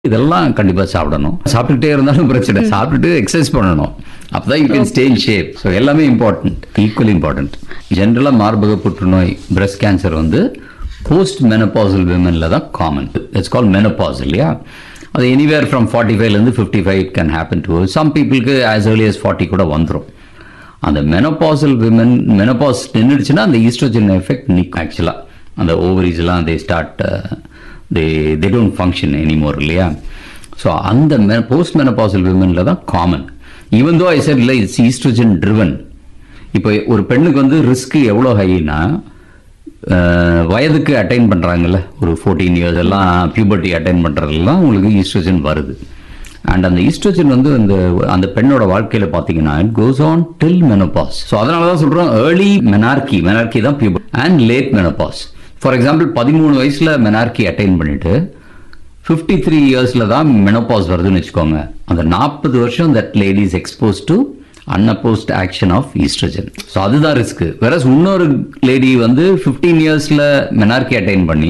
இதெல்லாம் கண்டிப்பா சாப்பிடணும் சாப்பிட்டுட்டே இருந்தாலும் பிரச்சனை சாப்பிட்டுட்டு எக்ஸசைஸ் பண்ணணும் அப்பதான் you can stay in shape so எல்லாமே இம்பார்ட்டன்ட் ஈக்குவலி இம்பார்ட்டன்ட் ஜென்ரலாக மார்பக புற்றுநோய் பிரஸ்ட் கேன்சர் வந்து போஸ்ட் மெனபாசல் விமன்ல தான் காமன் இட்ஸ் கால் மெனபாஸ் இல்லையா அது எனிவேர் ஃப்ரம் ஃபார்ட்டி ஃபைவ்லேருந்து fifty five can happen to some பீப்புளுக்கு ஆஸ் ஏர்லி as ஃபார்ட்டி கூட வந்துடும் அந்த மெனபாசல் விமன் மெனபாஸ் நின்றுடுச்சுன்னா அந்த ஈஸ்ட்ரோஜன் எஃபெக்ட் நிற்கும் ஆக்சுவலாக அந்த ஓவரிஸ்லாம் they start they they don't function anymore இல்லையா ஸோ அந்த மெ போஸ்ட் மெனபாசல் விமனில் தான் common even though I said இல்லை இட்ஸ் ஈஸ்ட்ரோஜன் ட்ரிவன் இப்போ ஒரு பெண்ணுக்கு வந்து ரிஸ்க் எவ்வளோ ஹைனா வயதுக்கு அட்டைன் பண்ணுறாங்கல்ல ஒரு ஃபோர்டீன் இயர்ஸ் எல்லாம் பியூபர்ட்டி அட்டைன் பண்ணுறதுலாம் உங்களுக்கு ஈஸ்ட்ரோஜன் வருது அண்ட் அந்த ஈஸ்ட்ரோஜன் வந்து அந்த அந்த பெண்ணோட வாழ்க்கையில பார்த்தீங்கன்னா it goes on till menopause so அதனால தான் சொல்கிறோம் ஏர்லி மெனார்கி மெனார்கி தான் puberty and late menopause for example பதிமூணு வயசுல மெனார்கி அட்டைன் பண்ணிட்டு ஃபிஃப்டி த்ரீ இயர்ஸில் தான் மெனோபாஸ் வருதுன்னு வச்சுக்கோங்க அந்த நாற்பது வருஷம் that lady is expose to unopposed action of oestrogen so அதுதான் ரிஸ்க் வேற இன்னொரு லேடி வந்து ஃபிஃப்டீன் இயர்ஸில் மெனார்கி அட்டைன் பண்ணி